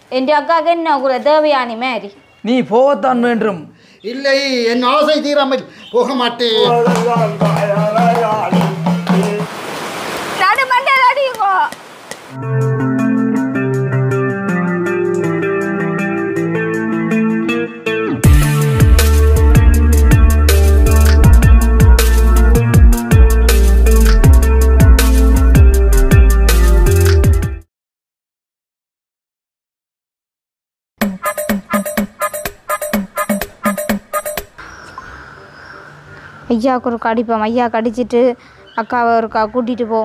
என் அக்காவுக்கு என்ன கூட தேவையானி மாதிரி நீ போகத்தான் வேண்டும் இல்லை என் ஆசை தீராமல் போக மாட்டேன் நடு மண்டை அடிங்கோ ஐயாவுக்கு ஒரு கடிப்போம் ஐயா கடிச்சிட்டு அக்காவை ஒருக்கா கூட்டிகிட்டு போ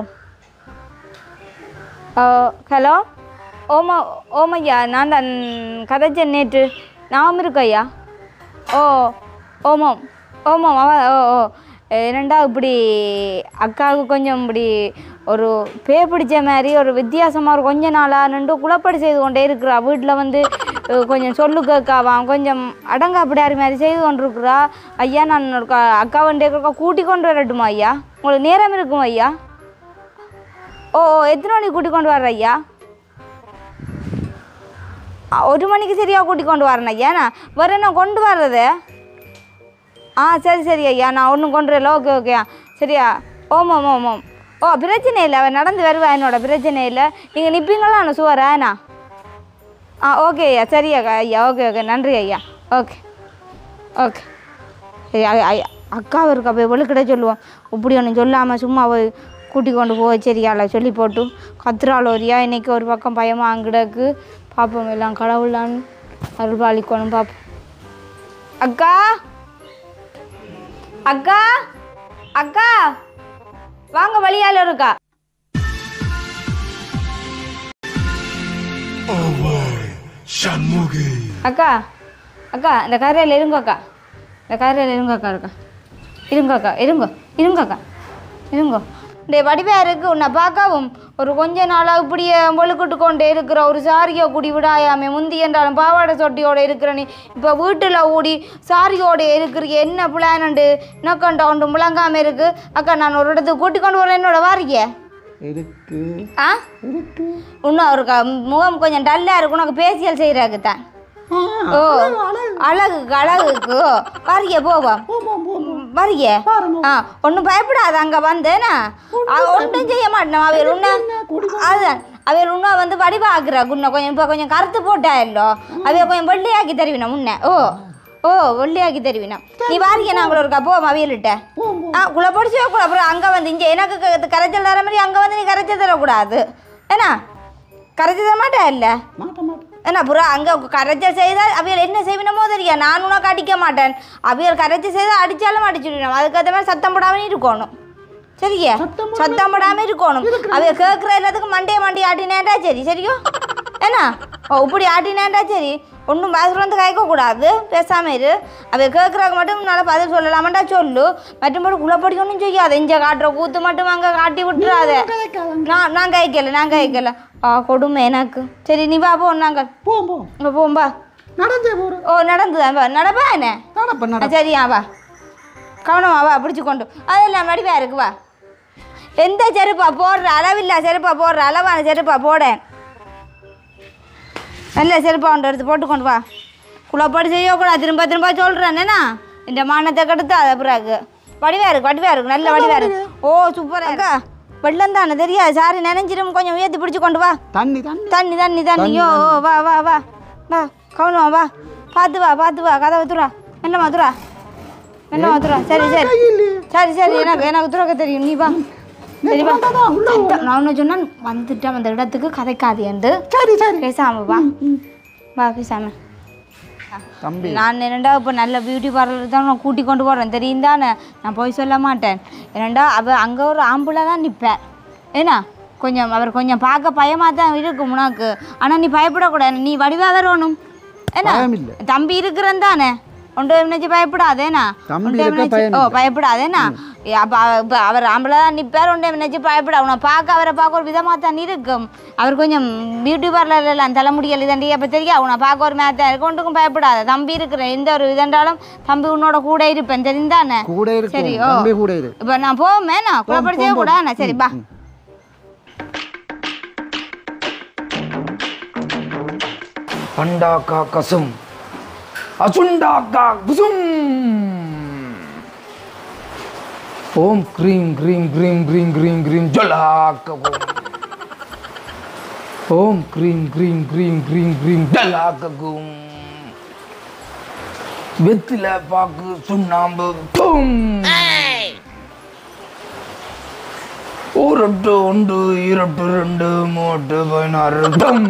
ஹலோ ஓமா ஓமையா நான் தான் கதைச்சேன் நேற்று ஞாபகம் இருக்கு ஐயா ஓ ஓமம் ஓமம் அவ ஓ ஓ என்னண்டா இப்படி அக்காவுக்கு கொஞ்சம் இப்படி ஒரு பே பிடிச்ச மாதிரி ஒரு வித்தியாசமாக ஒரு கொஞ்ச நாளாக நின்று குழப்படி செய்து கொண்டே இருக்கிறா வீட்டில் வந்து அஹ், கொஞ்சம் சொல்லு கேட்காவாம் கொஞ்சம் அடங்காப்பிடாரி மாதிரி செய்து கொண்டிருக்கிறா ஐயா நான் ஒரு க- அக்கா வண்டி கூட்டி கொண்டு வரட்டுமா ஐயா உங்களுக்கு நேரம் இருக்குமா ஐயா ஓ ஓ எத்தனை மணிக்கு கூட்டி கொண்டு வர்ற ஐயா ஆ, ஒரு மணிக்கு சரியாக கூட்டி கொண்டு வரேன் ஐயா நான் வேறு என்ன கொண்டு வர்றது ஆ சரி சரி ஐயா நான் ஒன்றும் கொண்டு வரல ஓகே ஓகே சரியா ஓம் ஓம் ஓம் ஓம் ஓ பிரச்சனை இல்லை அவன் நடந்து வருவா என்னோட பிரச்சனை இல்லை நீங்கள் நிற்பீங்களா நான் சுவரா என்ன ஆ ஓகே ஐயா சரி ஐயா ஐயா ஓகே ஓகே நன்றி ஐயா ஓகே ஓகே சரி ஐயா ஐயா அக்காவை இருக்கா போய் வெளுக்கிட்ட சொல்லுவோம் இப்படி ஒன்று சொல்லாமல் சும்மா போய் கூட்டி கொண்டு போய் சரியால சொல்லி போட்டு கத்துறாள் ஒரியா இன்னைக்கு ஒரு பக்கம் பயமாக அங்கிடக்கு பார்ப்போம் எல்லாம் கடவுளான்னு அருள்பாலிக்கணும் பார்ப்போம் அக்கா அக்கா அக்கா வாங்க வழியால இருக்கா அக்கா அக்கா இந்த கரையில் இருங்க அக்கா இந்த கரையில் இருங்க அக்கா இருக்கா இருங்க அக்கா இருங்க இருங்க அக்கா இருங்க இந்த வடிவேருக்கு உன்னை பார்க்கவும் ஒரு கொஞ்ச நாளாக இப்படியே ஒழுக்கிட்டு கொண்டே இருக்கிற ஒரு சாரியை கூடி விடாயாமே முந்தி என்றாலும் பாவாடை சொட்டியோட இருக்கிற நீ இப்போ வீட்டில் ஊடி சாரியோட இருக்கிற என்ன பிளானண்டு நக்கண்ட ஒன்று முழங்காம இருக்கு அக்கா நான் ஒரு இடத்துக்கு கூட்டி கொண்டு வரேன் என்னோட வாரியே இருக்கு ஆ இன்னும் ஒரு க- முகம் கொஞ்சம் டல்லாக இருக்கு உனக்கு பேசியல் செய்கிறாக்கு தான் ஓ அழகுக்கு அழகுக்கு வரிய போவோம் வரிய ஆ ஒன்றும் பயப்படாத அங்கே வந்தேனா ஒன்றும் செய்ய மாட்டேன் அவையல் உன்ன அதுதான் அவையல் உன்ன வந்து வடிவாக்குறா குன்ன கொஞ்சம் இப்போ கொஞ்சம் கருத்து போட்டா இல்லோ அவைய கொஞ்சம் வெள்ளையாக்கி தருவினா முன்ன ஓ ஓ வெள்ளையாக்கி தருவினா நீ வாரிய நாங்கள் ஒருக்கா போவோம் அவியல்கிட்ட ஆ குள்ள படிச்சோ கூட அப்புறம் அங்கே வந்து இங்கே எனக்கு க- கரைச்சல் தர மாதிரி அங்கே வந்து நீ கரைச்சல் தரக்கூடாது ஏன்னா கரைச்சல் தர மாட்டா இல்லை மாட்ட மாட்டேன் என்ன அப்புறம் அங்கே கரைச்சல் செய்தால் அவியல் என்ன செய்வினமோ தெரியா நான் உனக்கு அடிக்க மாட்டேன் அவியல் கரைச்சல் செய்தால் அடித்தாலும் அடிச்சுடணும் அதுக்கேற்ற மாதிரி சத்தம் போடாமல் இருக்கணும் சரியா சத்தம் போடாமல் இருக்கணும் அவைய கேட்குற எல்லாத்துக்கும் மண்டைய மண்டைய ஆட்டினேன்டா சரி சரியோ என்ன ஓ இப்படி ஆட்டினேன்டா சரி ஒன்றும் பதில் வந்து கேட்கக்கூடாது பேசாமல் இரு அவைய கேட்குறாங்க மட்டும் நல்லா பதில் சொல்லலாமாண்டா சொல்லு மற்றபடி குள்ளப்படி ஒன்றும் செய்யாத இங்கே காட்டுற கூத்து மட்டும் அங்கே காட்டி விட்டுறாத நான் நான் கைக்கல நான் கைக்கல ஆ கொடுமை எனக்கு சரி நீ வா போ நாங்கள் போம் போம் இங்கே போம்பா நடந்தே போகிறேன் ஓ நடந்துதான் வா நடப்பா என்ன நடப்ப நட ஆ, சரியா வா கவனமா வா பிடிச்சு கொண்டு அதெல்லாம் வடிவா இருக்கு வா எந்த செருப்பா போடுற அளவில்லா செருப்பா போடுற அளவான செருப்பா போட நல்ல செருப்பா ஒன்று எடுத்து போட்டு கொண்டு வா குழப்பாடு செய்யக்கூடாது திரும்ப திரும்ப சொல்கிறேன் என்னண்ணா இந்த மானத்தை கெடுத்து அதை பிறகு வடிவா இருக்கு வடிவா இருக்கு நல்ல வடிவா இருக்கு ஓ சூப்பரா இருக்கா வெள்ளம் தானே தெரியாது சாரி நினைஞ்சிரும் கொஞ்சம் உயர்த்தி பிடிச்சு கொண்டு வா தண்ணி தண்ணி தண்ணி தண்ணி தண்ணி யோ ஓ, வா வா வா வா கவனமா வா பார்த்து வா பார்த்து வா கதவை துறா மெல்லமா துறா மெல்லமா துறா சரி சரி சரி சரி எனக்கு எனக்கு துறக்க தெரியும் நீ வா சரி வா சத்தம். நான் ஒன்று சொன்னேன் வந்துட்டேன் அந்த இடத்துக்கு கதைக்காது என்று சரி சரி பேசாம வா வா பேசாம தம்பி நான் என்னடா இப்போ நல்ல பியூட்டி பார்லர் தான் நான் கூட்டி கொண்டு போகிறேன் தெரியும் தானே நான் போய் சொல்ல மாட்டேன் என்னடா அவ அங்கே ஒரு ஆம்பளை தான் நிற்பேன் ஏன்னா கொஞ்சம் அவர் கொஞ்சம் பார்க்க பயமாக தான் இருக்கும் உனக்கு ஆனால் நீ பயப்படக்கூடாது நீ வடிவாக வரணும் என்ன பயமில்லை. தம்பி இருக்கிறன் தானே ஒன்று நினைச்சு பயப்படாதேனா தம்பி ஒன்றை இருக்க நினைச்சு- பயம் ஓ இல்லை. பயப்படாதேனா அப்போ இப்போ அவர் ஆம்பளை தான் நிற்பார் ஒன்றை நினைச்சு பயப்பட உன்னை பார்க்க அவரை பார்க்க ஒரு விதமாக தான் இருக்கும் அவர் கொஞ்சம் பியூட்டி பார்லர் எல்லாம் தலைமுடியல் இதண்டி அப்போ தெரியா உன்னை பார்க்க ஒரு மேத்தான் இருக்கு ஒன்றுக்கும் பயப்படாத தம்பி இருக்கிறேன் எந்த ஒரு இதண்டாலும் தம்பி உன்னோட கூட இருப்பேன் தெரிந்தானே கூட இருக்கும் சரி ஓ தம்பி கூட இரு இப்போ நான் போவேன் நான் குழப்படிச்சே கூட நான் சரி பா அண்டாக்கா கசும் அசுண்டாக்கா குசும் ஓம் க்ரீம் க்ரீம் க்ரீம் க்ரீம் க்ரீம் க்ரீம் ஜலாக்க ஓம் ஓம் க்ரீம் க்ரீம் க்ரீம் க்ரீம் க்ரீம் ஜலாக்க கும் வெத்தில பாக்கு சுண்ணாம்பு டும் ஊரட்டு ஒன்று ஈரட்டு ரெண்டு மூட்டு பதினாறு டும்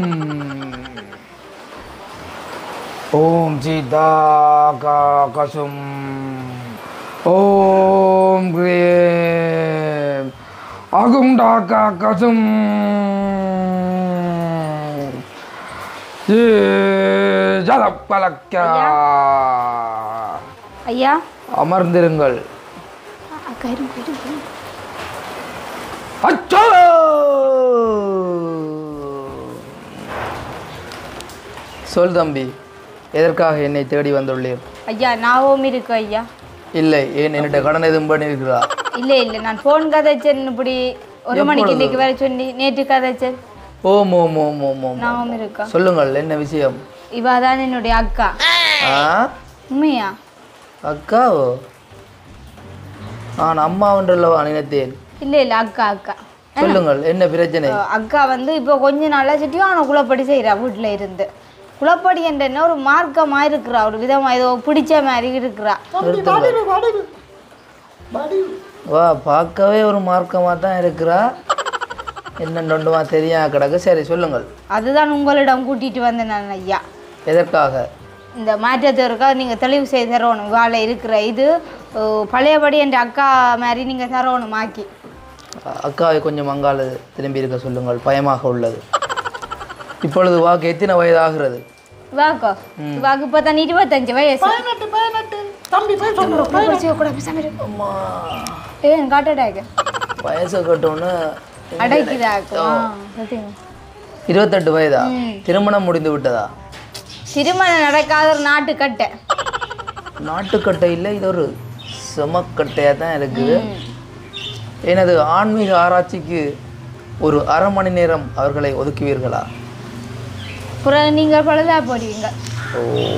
ஓம் சீதா கா கசும் ஓம் கிரீம் அகும் டாக்கா கசும் ஜலப்பலக்கா ஐயா அமர்ந்திருங்கள் அக்கா இருங்க இருங்க இருங்க. அச்சோ சொல் தம்பி எதற்காக என்னை தேடி வந்துள்ளீர் ஐயா நாவும் இருக்கு ஐயா இல்லை ஏன் என்னிட்ட கடன் எதுவும் பண்ணியிருக்கிறா இல்லை இல்லை நான் ஃபோன் கதைச்சேன் இப்படி ஒரு மணிக்கு இன்னைக்கு வர சொல்லி நேற்று கதைச்சேன் ஓம் ஓம் ஓம் ஓம் ஓம் நாவும் இருக்கா சொல்லுங்கள் என்ன விஷயம் இவ தான் என்னுடைய அக்கா ஆ உண்மையா அக்காவோ நான் அம்மாவன்றல்லவா நினைத்தேன் இல்லை இல்லை அக்கா அக்கா சொல்லுங்கள் என்ன பிரச்சனை அஹ் அக்கா வந்து இப்போ கொஞ்ச நாளாக சுட்டியும் அவனை குளப்படி செய்கிறா வீட்டில் இருந்து குளப்படி என்ற என்ன ஒரு மார்க்கமாக இருக்கிறா ஒரு விதமாக ஏதோ பிடிச்ச மாதிரி இருக்கிறா வா பார்க்கவே ஒரு மார்க்கமாக தான் இருக்கிறா என்ன நொண்டுமா தெரியா கிடக்கு சரி சொல்லுங்கள் அதுதான் உங்களிடம் கூட்டிகிட்டு வந்தேன் நான் ஐயா எதற்காக இந்த மாற்றத்திற்காக நீங்கள் தெளிவு செய்து தரணும் வாழை இருக்கிற இது அஹ், பழையபடி என் அக்கா மாதிரி நீங்கள் தரணும் ஆக்கி அ- அக்காவை கொஞ்சம் அங்கால திரும்பி இருக்க சொல்லுங்கள் பயமாக உள்ளது இப்பொழுது வாக்கு எத்தனை வயதாகிறது வாக்கோ வாக்கு இப்போ தான் இருபத்தஞ்சு வயசு பதினெட்டு பதினெட்டு தம்பி போய் சொல்லுறோம் குளப்படி கூட பேசாம இரு. ஏன் காட்டடாக்க வயசை கட்டோன்னு அடைக்குதாக்கும் சத்தியம் இருபத்தெட்டு வயதா ம். திருமணம் முடிந்து விட்டதா திருமணம் நடக்காத ஒரு நாட்டுக்கட்டை நாட்டுக்கட்டை இல்லை இது ஒரு செமக்கட்டையாக தான் இருக்குது எனது ஆன்மீக ஆராய்ச்சிக்கு ஒரு அரை மணி நேரம் அவர்களை ஒதுக்குவீர்களா பிறகு நீங்கள் பழுதா போடுவீங்க ஓ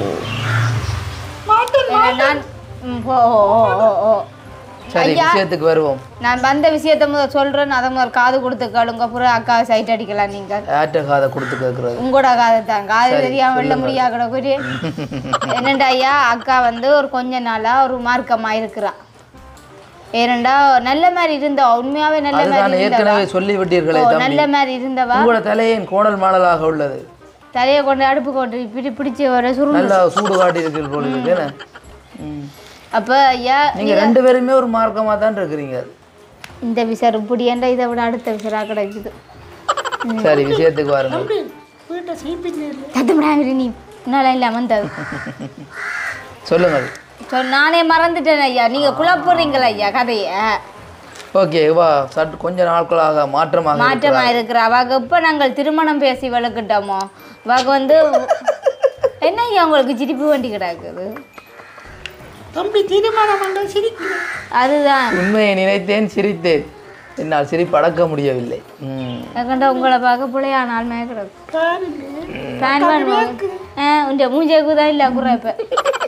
ஏன்னா நான் ம், ஓ ஓ ஓ ஓ ஓ சரி விஷயத்துக்கு வருவோம் நான் வந்த விஷயத்த முதல் சொல்கிறேன் அதை முதல் காது கொடுத்து கேளுங்க அப்புறம் அக்காவை சைட் அடிக்கலாம் நீங்கள் ஏற்ற காதை கொடுத்து கேட்குறது உங்களோட காதை தான் காது தெரியாம வெள்ள முடியா கிடக்குது என்னண்டா ஐயா அக்கா வந்து ஒரு கொஞ்ச நாளா ஒரு மார்க்கமா இருக்கிறா ஏனண்டா நல்ல மாதிரி இருந்தவா உண்மையாவே நல்ல அதுதான் மாதிரி இருந்தவா ஏற்கனவே சொல்லி விட்டீர்களே ஓ, தம்பி நல்ல மாதிரி இருந்தவா உங்களோட தலையின் கோணல் மாடலாக உள்ளது தலையை கொண்டு அடுப்பு கொண்டு இப்படி பிடிச்சி வர சுருள் நல்லா சூடு காட்டி இருக்கிற போல இருக்கு என்ன? ம். அப்ப ஐயா நீங்க ரெண்டு பேருமே ஒரு மார்க்கமா தான் இருக்கிறீங்க இந்த விசார் இப்படி ஏன்டா இதை விட அடுத்த விசாரா கிடைக்குது சரி விஷயத்துக்கு வாருங்க வீட்டை சீப்பிங்க இல்லை சத்தமிடாங்க நீ உன்னால இல்ல வந்தது சொல்லுங்கள் சொல் நானே மறந்துட்டேன் ஐயா நீங்க குழப்புறீங்களா ஐயா கதைய ஓகே வா சற்று கொஞ்ச நாட்களாக மாற்றமாக மாற்றமா இருக்கிற அவாக இப்ப நாங்கள் திருமணம் பேசி வளர்க்கிட்டோமோ அவாக வந்து என்ன ஐயா உங்களுக்கு சிரிப்பு வண்டி கிடக்குது தம்பி திருமணம் பண்ண சிரிக்கிறேன் அதுதான் உண்மையை நினைத்தேன் சிரித்தேன் என்னால் சிரிப்படக்க முடியவில்லை ம். கண்டா உங்களை பார்க்க பிள்ளையான ஆள்மே கிடக்கு பாருங்க ஃபேன் வேணுமா ஆ உண்ட மூஞ்சேக்கு தான் இல்லை குறை இப்போ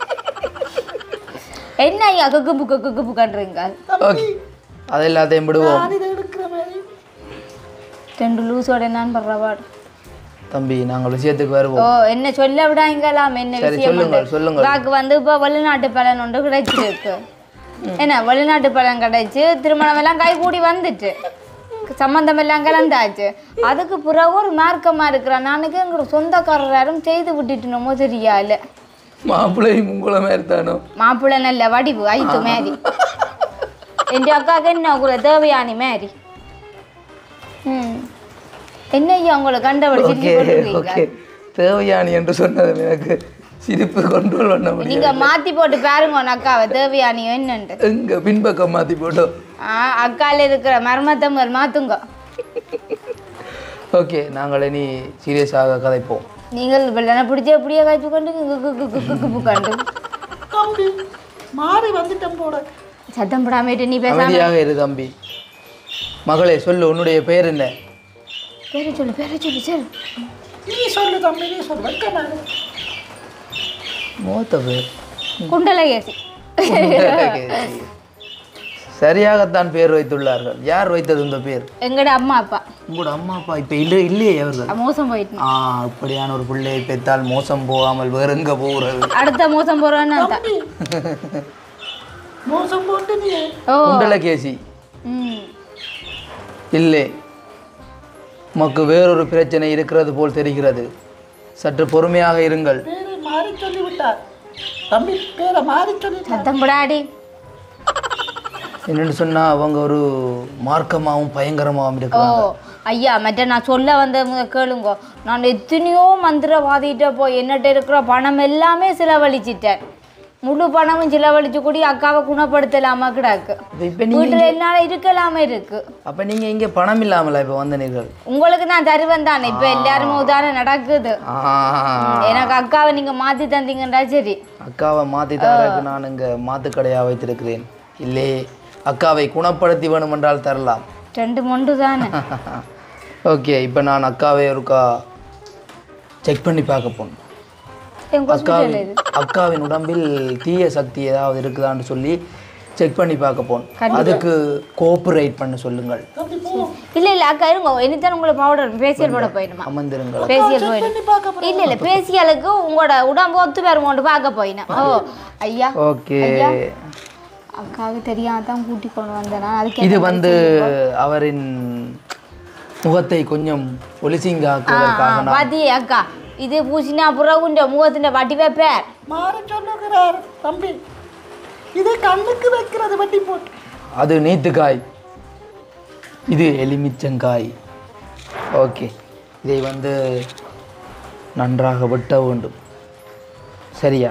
என்ன ஐயா குக்கு புக்கு குக்கு புக்கன்றீங்க ஓகே அது எல்லாத்தையும் விடுவோம் நான் இதை எடுக்கிற மாதிரி ரெண்டு லூஸோட என்னன்னு படுற பாடு தம்பி நாங்கள் விஷயத்துக்கு ஓ வருவோம் என்ன சொல்ல விடாங்கலாம் என்ன சரி விஷயம் சொல்லுங்கள் உண்டு? சொல்லுங்கள் வாக்கு வந்து இப்போ வெளிநாட்டு பலன் ஒன்று கிடைச்சிருக்கு என்ன வெளிநாட்டு பலன் கிடைச்சு திருமணம் எல்லாம் கை கூடி வந்துட்டு சம்மந்தம் எல்லாம் கலந்தாச்சு அதுக்கு பிறகு ஒரு மார்க்கமா இருக்கிறான் நானுக்கு எங்க சொந்தக்காரர் யாரும் செய்து விட்டுட்டுனமோ தெரியால மாப்பிள்ளையும் உங்களை மாதிரி தானோ மாப்பிள்ளை நல்ல வடிவு ஐத்து மாரி என் அக்காவுக்கு என்ன கூட தேவையானி மாரி ம் என்ன ஐயா உங்களை கண்டபடி ஓகே சிரிச்சு போட்டுருக்கீங்க ஓகே தேவையானி என்று சொன்னது எனக்கு சிரிப்பு கண்ட்ரோல் பண்ண முடியும் நீங்க மாத்தி போட்டு பாருங்க உன் அக்காவை தேவையானியோ என்னன்ட்டு எங்க பின்பக்கம் மாத்தி போட்டோம் ஆ அக்கால இருக்கிற மர்மத்தை முதல் மாத்துங்க ஓகே நாங்கள் இனி சீரியஸாக கதைப்போம் நீங்கள் வெள்ளனை பிடிச்ச எப்படியே காய்ச்சி கொண்டு குக்கு குக்கு குக்கு குக்கு கண்டு தம்பி மாறி வந்துட்டேன் போட சத்தம் போடாமட்டு நீ பேசாம அமைதியாக இரு தம்பி மகளே சொல்லு உன்னுடைய பெயர் என்ன பேரை சொல்லு பேரை சொல்லு சரி நீ சொல்லு தம்பி நீ சொல்லு வைக்கமாரு மூத்த பேர் குண்டலகேசி சரியாகத்தான் பேர் வைத்துள்ளார்கள் யார் வைத்தது இந்த பேர் எங்கட அம்மா அப்பா உங்களோட அம்மா அப்பா இப்போ இல்லை இல்லையே அவர்கள் மோசம் போயிட்டு ஆ இப்படியான ஒரு பிள்ளையை பெற்றால் மோசம் போகாமல் வேற எங்க போகிறது அடுத்த மோசம் போறோன்னு தான் மோசம் போட்டு நீ ஓ குண்டலகேசி ம் இல்லை உமக்கு வேறொரு பிரச்சனை இருக்கிறது போல் தெரிகிறது சற்று பொறுமையாக இருங்கள் பேரை மாறி சொல்லி விட்டார் தம்பி பேரை மாறி சொல்லிட்டார் சத்தம் படாடி என்னன்னு சொன்னா அவங்க ஒரு மார்க்கமாகவும் பயங்கரமாகவும் ஓ இருக்கிறாங்க ஐயா மற்ற நான் சொல்ல வந்த முத கேளுங்க நான் எத்தனையோ மந்திரவாதிகிட்ட போய் என்னட்ட இருக்கிற பணம் எல்லாமே செலவழிச்சிட்டேன் முழு பணமும் செலவழிச்சு கூடி அக்காவை குணப்படுத்தலாமா கிடாக்கு இப்போ நீங்க வீட்டுல என்னால இருக்கலாம இருக்கு அப்ப நீங்க இங்க பணம் இல்லாமலா இப்போ வந்தனீர்கள் உங்களுக்கு நான் தருவேன் தானே இப்ப எல்லாருமே உதாரணம் நடக்குது ஆ, எனக்கு அக்காவை நீங்க மாத்தி தந்தீங்கன்றா சரி அக்காவை மாத்தி தரக்கு நான் இங்க மாத்து கடையா வைத்திருக்கிறேன் இல்லை அக்காவை குணப்படுத்தி வேணுமென்றால் தரலாம் ரெண்டு மொண்டு தானே ஓகே இப்போ நான் அக்காவை ஒருக்கா செக் பண்ணி பார்க்க போனேன் எங்க ஹாஸ்பிட்டல் இது அக்காவின் உடம்பில் தீய சக்தி ஏதாவது இருக்குதான்னு சொல்லி செக் பண்ணி பார்க்க போனேன் அதுக்கு கோஆப்ரேட் பண்ண சொல்லுங்கள் தம்பி போ இல்ல இல்ல அக்கா இருங்க இனித்தான் உங்களுக்கு பவுடர் ஃபேஷியல் போட போயிடுமா அமர்ந்திருங்கள் ஃபேஷியல் போயிடும் பண்ணி பார்க்க இல்ல இல்ல பேசியலுக்கு உங்களோட உடம்பு ஒத்து பேருமோண்டு பார்க்க போயினேன் ஓ ஐயா ஓகே அக்காவுக்கு தெரியாம தான் கூட்டி கொண்டு வந்தேன் நான். அதுக்கு இது என்ன வந்து அவரின் முகத்தை கொஞ்சம் ஒலிசிங்க ஆ, ஆக்குவதற்காக நான் பாத்தி அக்கா இது பூசினா புறகுண்ட முகத்தின் வட்டி வைப்பேர் மாறி சொல்லுகிறார் தம்பி இதை கண்ணுக்கு வைக்கிறது வட்டி போட்டு அது நீத்துக்காய் இது எலுமிச்சங்காய் ஓகே இதை வந்து நன்றாக வெட்ட வேண்டும் சரியா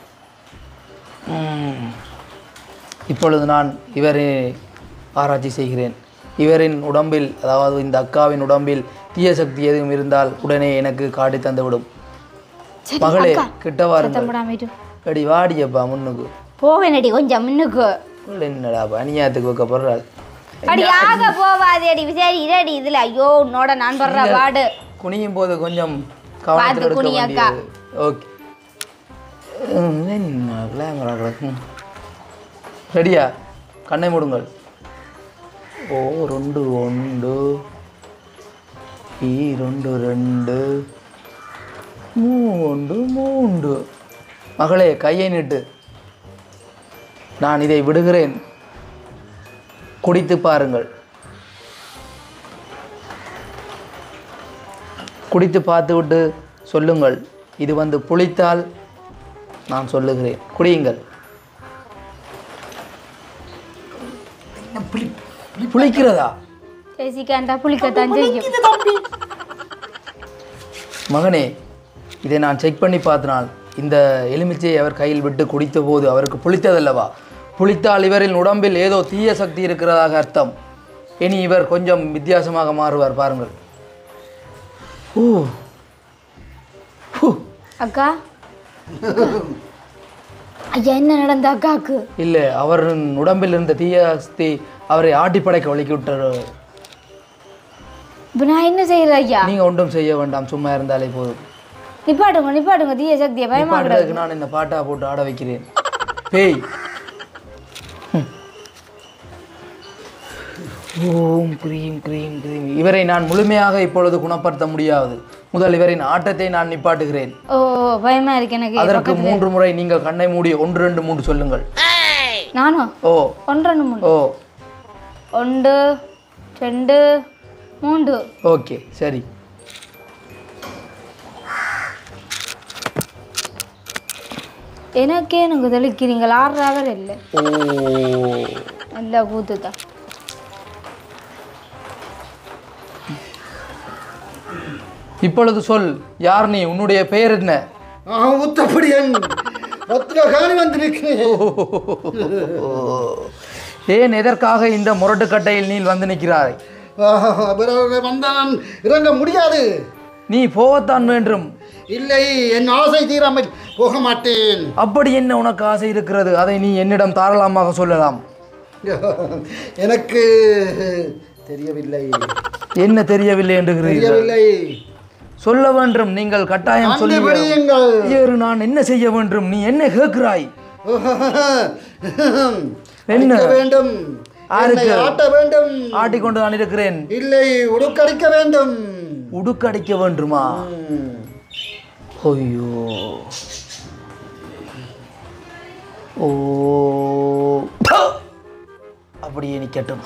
ம். இப்பொழுது நான் இவரை ஆராய்ச்சி செய்கிறேன் இவரின் உடம்பில் அதாவது இந்த அக்காவின் உடம்பில் தீய சக்தி எதுவும் இருந்தால் உடனே எனக்கு காட்டி தந்துவிடும் சரி, மகளே அக்கா. கிட்ட வாருங்கள் சத்தம் போடாம அடி வாடியப்பா முன்னுக்கு போவேனடி கொஞ்சம் முன்னுக்கு உள்ள என்னடா அநியாயத்துக்கு வைக்க போடுறாள் அடி ஆக போவாது அடி சரி இரடி இதுல ஐயோ உன்னோட நான் படுற பாடு குனியும் போது கொஞ்சம் கவனத்தில் பார்த்து எடுக்க குனி அக்கா. வேண்டியது ஓகே என்ன கிளாமரா கிடக்கும் ரெடியா கண்ணை மூடுங்கள் ஓ ரெண்டு ஒன்று ఈ రెండు రెండు மூன்று மூன்று மகளே கையை நீட்டு நான் இதை விடுகிறேன் குடித்து பாருங்கள் குடித்து பார்த்துவிட்டு சொல்லுங்கள் இது வந்து புளித்தால் நான் சொல்லுகிறேன் குடியுங்கள் புளிக்கிறதா பேசிக்காண்டா புளிக்கத்தான் செய்யும் இது தம்பி மகனே இதை நான் செக் பண்ணி பார்த்தனால் இந்த எலுமிச்சையை அவர் கையில் விட்டு குடித்த போது அவருக்கு புளித்ததல்லவா புளித்தால் இவரின் உடம்பில் ஏதோ தீய சக்தி இருக்கிறதாக அர்த்தம் இனி இவர் கொஞ்சம் வித்தியாசமாக மாறுவார் பாருங்கள் ஓ ஹூ. அக்கா ஐயா என்ன நடந்த அக்காக்கு இல்லை அவரின் உடம்பில் இருந்த தீய சக்தி அவரை ஆட்டி படைக்க வலிக்கி விட்டார் இப்போ நான் என்ன செய்யறது ஐயா நீங்கள் ஒன்றும் செய்ய வேண்டாம் சும்மா இருந்தாலே போதும் நிப்பாட்டுங்க நிப்பாட்டுங்க தீய சக்தியை பயமா பாடுறதுக்கு நான் இந்த பாட்டா போட்டு ஆட வைக்கிறேன் பேய் ஹம். ஓம் கிரீம் கிரீம் கிரீம் இவரை நான் முழுமையாக இப்பொழுது குணப்படுத்த முடியாது முதல் இவரின் ஆட்டத்தை நான் நிப்பாட்டுகிறேன் ஓ பயமா இருக்கு எனக்கு அதற்கு மூன்று முறை நீங்கள் கண்ணை மூடி ஒன்று ரெண்டு மூன்று சொல்லுங்கள் நானும் ஓ ஒன்றரை மூணு ஓ ஒன்று ரெண்டு மூன்று ஓகே சரி எனக்கே எனக்கு தெளிக்கிறீங்க ஆடுறவர் இல்லை ஓ நல்லா கூத்து தான் இப்பொழுது சொல் யார் நீ உன்னுடைய பெயர் என்ன நான் உத்தப்படியன் ரத்னகாணி வந்து நிற்கிறேன் ஏன் எதற்காக இந்த முரட்டுக்கட்டையில் நீ வந்து நிற்கிறாய் பிறகு வந்தான் இறங்க முடியாது நீ போகத்தான் வேண்டும் இல்லை என் ஆசை தீராமல் போக மாட்டேன் அப்படி என்ன உனக்கு ஆசை இருக்கிறது அதை நீ என்னிடம் தாராளமாக சொல்லலாம் எனக்கு தெரியவில்லை என்ன தெரியவில்லை என்றுகிறீர்கள் தெரியவில்லை சொல்ல வேண்டும் நீங்கள் கட்டாயம் சொல்லி கண்டுபிடியுங்கள் ஐயரு நான் என்ன செய்ய வேண்டும் நீ என்ன கேட்கிறாய் என்ன? அடிக்க வேண்டும் ஆருக்கு? என்னை ஆட்ட வேண்டும் ஆட்டிக்கொண்டு நான் இருக்கிறேன் இல்லை உடுக்கடிக்க வேண்டும் உடுக்கடிக்க வேண்டுமா ம். ஐயோ ஓ ப! அப்படியே நிக்கட்டும்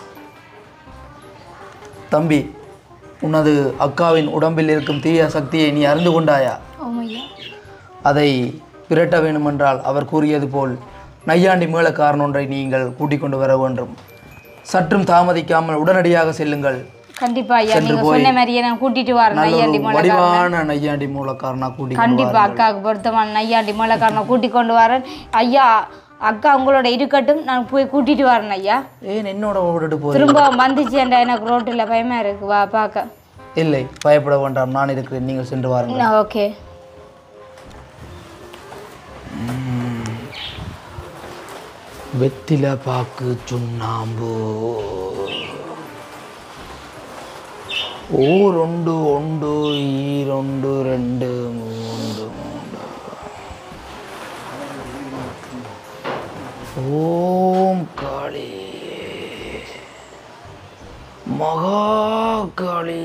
தம்பி உனது அக்காவின் உடம்பில் இருக்கும் தீய சக்தியை நீ அறிந்து கொண்டாயா ஓமையா அதை விரட்ட வேண்டுமென்றால் அவர் கூறியது போல் நையாண்டி மேளக்காரன் ஒன்றை நீங்கள் கூட்டிக் கொண்டு வர வேண்டும் சற்றும் தாமதிக்காமல் உடனடியாக செல்லுங்கள் கண்டிப்பா ஐயா சென்று நீங்க போய் சொன்ன மாதிரியே நான் கூட்டிட்டு வரேன் நல்ல நையாண்டி ஒரு மூலக்காரனை வடிவான நையாண்டி மூலக்காரனா கூட்டி கொண்டு கண்டிப்பா வாருங்கள். அக்காவுக்கு பொருத்தமான நையாண்டி மூலக்காரனை கூட்டி கொண்டு வரேன் ஐயா அக்கா உங்களோட இருக்கட்டும் நான் போய் கூட்டிட்டு வரேன் ஐயா ஏன் என்னோட விட்டுட்டு போய் திரும்ப வந்துச்சேன்டா எனக்கு ரோட்டில் பயமா இருக்கு வா பார்க்க இல்லை பயப்பட வேண்டாம் நான் இருக்கிறேன் நீங்கள் சென்று வாருங்கள் ஓகே வெத்தில பாக்கு சுண்ணாம்பு ஓ ரெண்டு ஒன்று ஈ ரெண்டு ரெண்டு மூன்று மூன்று ஓம் காளி மகா காளி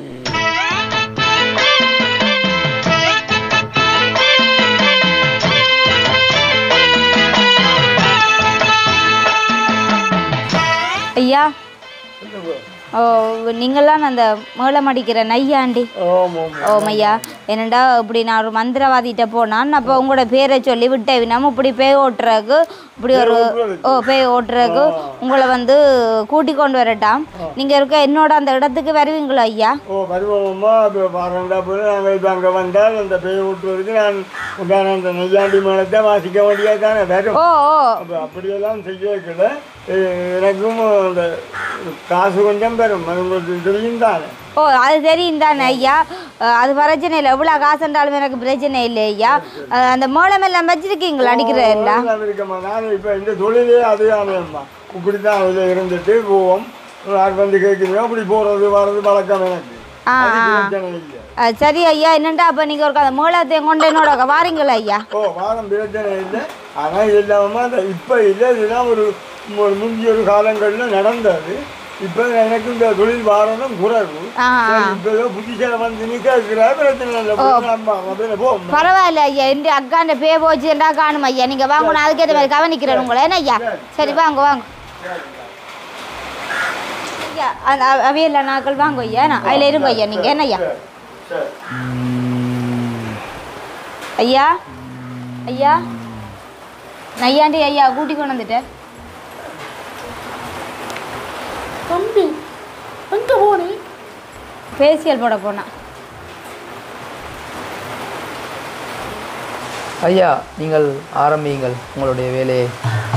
ஐயா ஓ நீங்களாம் அந்த மேளம் அடிக்கிற நையாண்டி ஓமையா என்னடா இப்படி நான் ஒரு மந்திரவாதிகிட்ட போனான் அப்போ உங்களோட பேரை சொல்லி விட்டேன் நம்ம இப்படி பேய் ஓட்டுறதுக்கு இப்படி ஒரு ஓ பேய் ஓட்டுறதுக்கு உங்களை வந்து கூட்டி கொண்டு வரட்டாம் நீங்கள் இருக்க என்னோட அந்த இடத்துக்கு வருவீங்களா ஐயா ஓ வருவோம்மா இப்போ வரண்டா போது நாங்கள் இப்போ அங்கே வந்தால் அந்த பேய் ஓட்டுவதற்கு நான் உண்டான அந்த நெய்யாண்டி மேளத்தை வாசிக்க வேண்டியது தானே வரும் ஓ ஓ அப்போ அப்படியெல்லாம் செய்ய வைக்கல எனக்கும் அந்த காசு கொஞ்சம் பெறும் அது உங்களுக்கு தெரியும் தானே ஓ அது தெரியும் தானே ஐயா அஹ், அது பிரச்சனை இல்லை எவ்வளோ காசுன்றாலும் எனக்கு பிரச்சனை இல்லை ஐயா அஹ், அந்த மேளம் எல்லாம் வச்சிருக்கீங்களா அடிக்கிற எல்லாம் நான் இருக்கேம்மா நான் இப்போ இந்த தொழிலே அதுதானேம்மா இப்படி தான் அதில் இருந்துட்டு போவோம் யார் வந்து கேட்குறீங்க அப்படி போகிறது வர்றது வழக்கம் எனக்கு ஆ, அது ஆ. பிரச்சனை இல்லை அஹ், சரி ஐயா என்னண்டா அப்போ நீங்கள் ஒரு அந்த மேளத்தை கொண்டு என்னோட வாரீங்களா ஐயா ஓ வாரம் பிரச்சனை இல்லை ஆனால் இல்லாமல் அந்த இப்போ இல்லை இதுதான் ஒரு ஒரு முந்தைய ஒரு காலங்களில் நடந்தது இப்போ எனக்கு இந்த தொழில் வாரணும் குறைவு ஆ, ஆ. இப்போ ஏதோ புத்திசால வந்து நிற்கிற பிரச்சனை இல்லை நம்ம அப்படியே போவோம் பரவாயில்ல ஐயா எந்த அக்காண்ட பே போச்சுண்டா காணும் ஐயா நீங்கள் வாங்க நான் அதுக்கேற்ற மாதிரி கவனிக்கிறேன் உங்களை என்ன ஐயா சரி வாங்க வாங்க ஐயா அந்த அ- அவையில நாட்கள் வாங்க ஐயா நான் அதில் இருங்க ஐயா நீங்கள் என்ன ஐயா சரி ஐயா ஐயா நையாண்டி ஐயா கூட்டி கொண்டு வந்துட்டேன் தம்பி எங்க போனே ஃபேஷியல் போட போனேன் ஐயா நீங்கள் ஆரம்பியுங்கள் உங்களுடைய வேலையை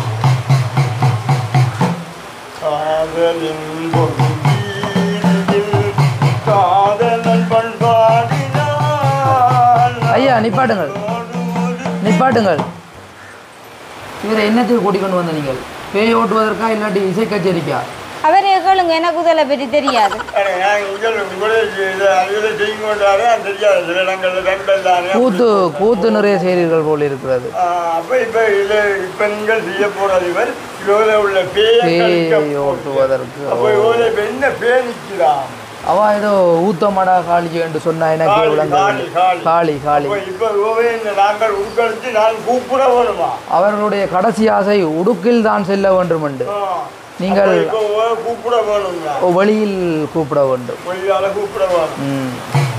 காதலின் பொருளீரில் காதலன் பண்பாடினான் ஐயா நிப்பாட்டுங்கள் நிப்பாட்டுங்கள் இவரை என்னத்துக்கு கூட்டிக் கொண்டு வந்த நீங்கள் பேய் ஓட்டுவதற்கா இல்லாட்டி இசை கச்சேரிக்கா அவரே கேளுங்க எனக்கு இதில் பற்றி தெரியாது நான் உங்கள் உங்களே இதை அதில் செய்ய கொண்டாரு அது தெரியாது சில இடங்களில் வெம்பல்லானே கூத்து கூத்து நிறைய செய்கிறீர்கள் போல் இருக்கிறது அப்போ இப்போ இதில் இப்போ நீங்கள் செய்ய போகிறது இவர் இதில் உள்ள பேயை கழிக்க பேய் ஓட்டுவதற்கு அப்போ இதில் இப்போ என்ன பேய் நிற்கிறான் அவ ஏதோ ஊத்தமடா காளி என்று சொன்னா எனக்கு காளி, விளங்கவில்லை காளி, காளி. காளி காளி அப்போ இப்போ இவவே இந்த நாங்கள் உட்கழித்து நான் கூப்பிட வருமா அவர்களுடைய கடைசி ஆசை உடுக்கில் தான் செல்ல வேண்டும் என்று ஆ. நீங்கள் அப்போ இப்போ இவ கூப்பிட வேணுங்களா வெளியில் கூப்பிட வேண்டும் மொழியால கூப்பிட வேணும் ம்.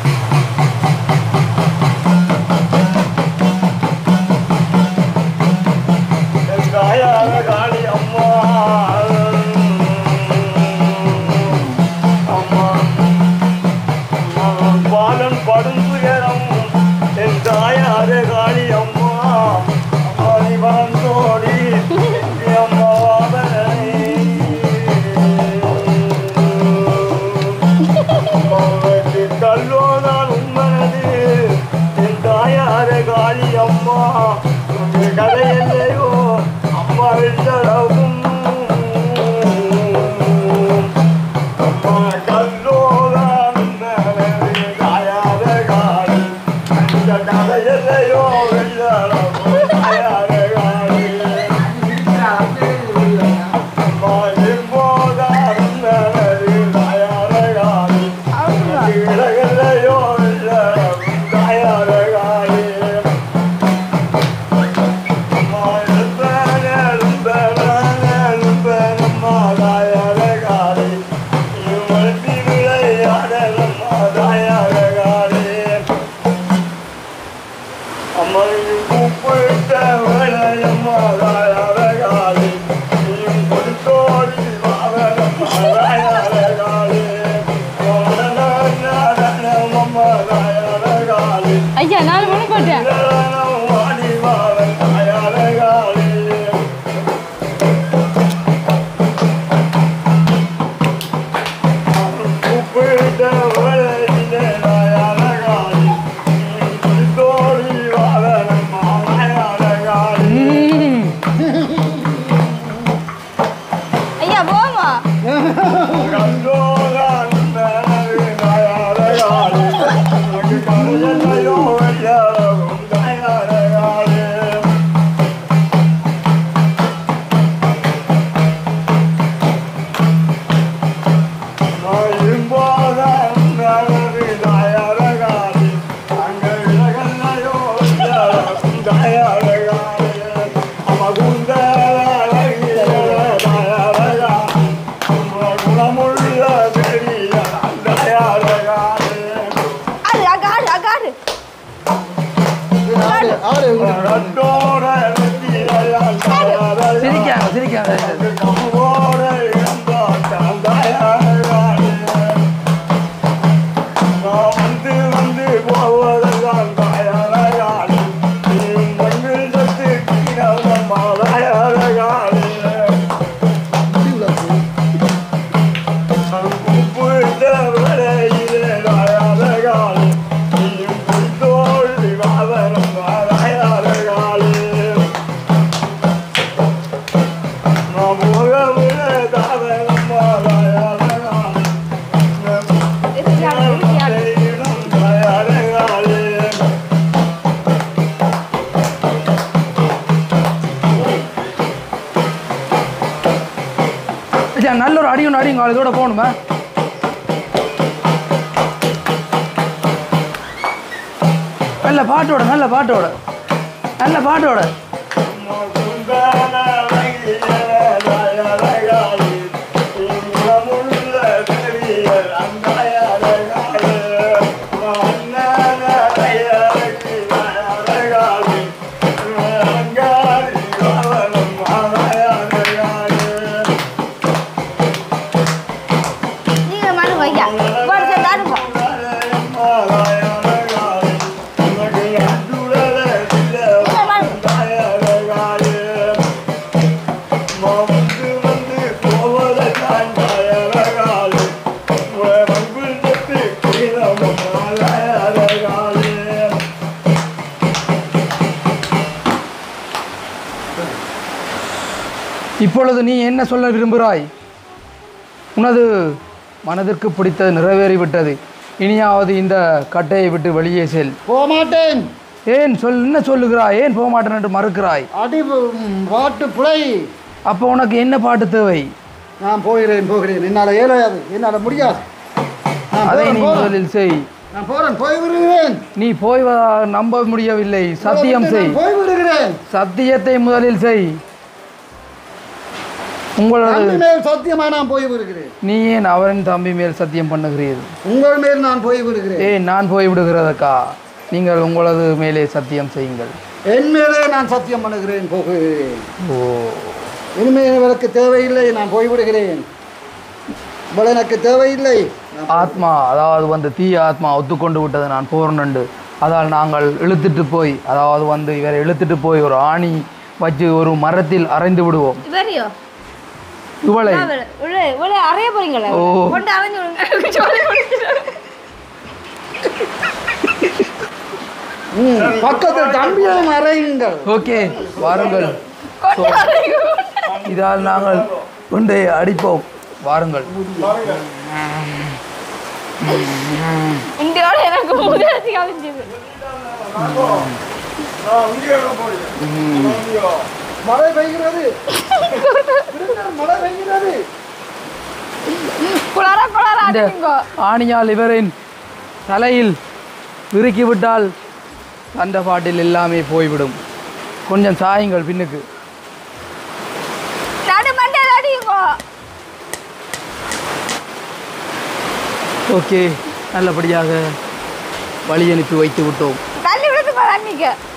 என் தாயார காளி அம்மா அம்மா அம்மா, பாலன் படும் துயரம் என் தாயார காளி அம்மா அம்மா நீ வந்தோடி அம்மா கல்லோதான் உம்மனது என் தாயார காளி அம்மா உங்கள் கதையில்லையோ அம்மா விட்டளவும் அம்மா கல்லோதான் உம்மனது தாயார கரையலையோ வெள்ளம் தாயாரே காளி அம்மா எப்போதாரும் நலரு தாயாரே காளி கரையலையோ வெள்ளம் தாயாரே காளி அம்மா எழும்பேன் எழும்பேன் எழும்பேனம்மா தாயாரே காளி இவழ்த்தி விளையாடலம்மா தாயாரே காளி அம்மையும் கூப்பிட்ட வேலையம்மா தாயாரே காளி நீயும் கொடுத்தோடி வாவலம்மா தாயாரே காளி அம்மா தாயாரே காளி ஐயா நாலு மணி போட்டேன் வாடி வாவல் தாயாரே காளி கூப்பிட்ட வேலையிலே தாயாரே காளி நீயும் கொடுத்தோடி வாவலம்மா தாயாரே காளி ஐயா போமா குணமுள்ள பெரிய தயாரகாலே அது அகாடு அகாடு ஆடு ஆடு உங்களுக்கு. சிரிக்காங்க சிரிக்காங்க வந்து வந்து போவதெல்லாம் தாயாரகாலி மண்ணில் சத்து கீழம்மா தாயாரகாலி கூப்பிட்ட வரையிலே தாயாரகாலி நீயும் குறித்தோள் விவாதனம் தாயாரகாலி நான் போகவில்லை தாவரம்மா தாயாரகாலி தாயாரகாலி ஐயா நல்ல ஒரு அடி ஒன்று அடிங்க இதோட போகணுமா நல்ல பாட்டோட நல்ல பாட்டோட நல்ல பாட்டோட நீங்க மனு ஐயா போட்டு தாடுங்க வந்து வந்து போவதற்கான் தாயரகாலே வந்து தட்டு கீழமாயாரகாலே இப்பொழுது நீ என்ன சொல்ல விரும்புகிறாய் உனது மனதிற்கு பிடித்தது நிறைவேறிவிட்டது இனியாவது இந்த கட்டையை விட்டு வெளியே செல் போக மாட்டேன் ஏன் சொல் என்ன சொல்லுகிறாய் ஏன் போக மாட்டேன் என்று மறுக்கிறாய் அடி ம், பாட்டு புலை அப்போ உனக்கு என்ன பாட்டு தேவை நான் போகிறேன் போகிறேன் என்னால் இயலாது என்னால் முடியாது நான் அதை போறேன், நீ போறேன். முதலில் செய் நான் போறேன் போய் விடுகிறேன் நீ போய் வா- நம்ப முடியவில்லை சத்தியம் செய் நான் போய் விடுகிறேன் சத்தியத்தை முதலில் செய் உங்களது தம்பி மேல் சத்தியமா நான் போய் விடுகிறேன் நீ ஏன் அவரின் தம்பி மேல் சத்தியம் பண்ணுகிறீர்கள் உங்கள் மேல் நான் போய் விடுகிறேன் ஏன் நான் போய் விடுகிறதக்கா நீங்கள் உங்களது மேலே சத்தியம் செய்யுங்கள் என் மேலே நான் சத்தியம் பண்ணுகிறேன் போகிறேன் ஓ இனிமேல் எனக்கு தேவையில்லை நான் போய்விடுகிறேன் இவள் எனக்கு தேவையில்லை நான் ஆத்மா அதாவது வந்து தீய ஆத்மா ஒத்துக்கொண்டு விட்டது நான் போறேன்னு அதால் நாங்கள் இழுத்துட்டு போய் அதாவது வந்து இவரை இழுத்துட்டு போய் ஒரு ஆணி வச்சு ஒரு மரத்தில் அரைந்து விடுவோம் வெறியோ இவளை உள்ள உள்ள அறைய போறீங்களா ஓ. கொண்டு அரைஞ்சு விடுங்க சொல்லி முடிச்சிடுறேன். ம், பக்கத்தில் தம்பியையும் அறையுங்கள் ஓகே வாருங்கள் கொண்டு அரைங்க. இதால் நாங்கள் கொண்டே அடிப்போம் வாருங்கள் இந்தியோட எனக்கு முதலத்தி காமிச்சது மழை பெய்கிறது விடுங்கள், மழை பெய்கிறது குளர குளர இந்த அடிங்கோ ஆணியால் இவரின் தலையில் விருக்கி விட்டால் அந்த பாட்டில் எல்லாமே போய்விடும் கொஞ்சம் சாயுங்கள் பின்னுக்கு நடு மண்டையில் அடிங்கோ ஓகே நல்லபடியாக வழி அனுப்பி வைத்து விட்டோம் தள்ளி விடுத்துக்கோ தண்ணிக்கு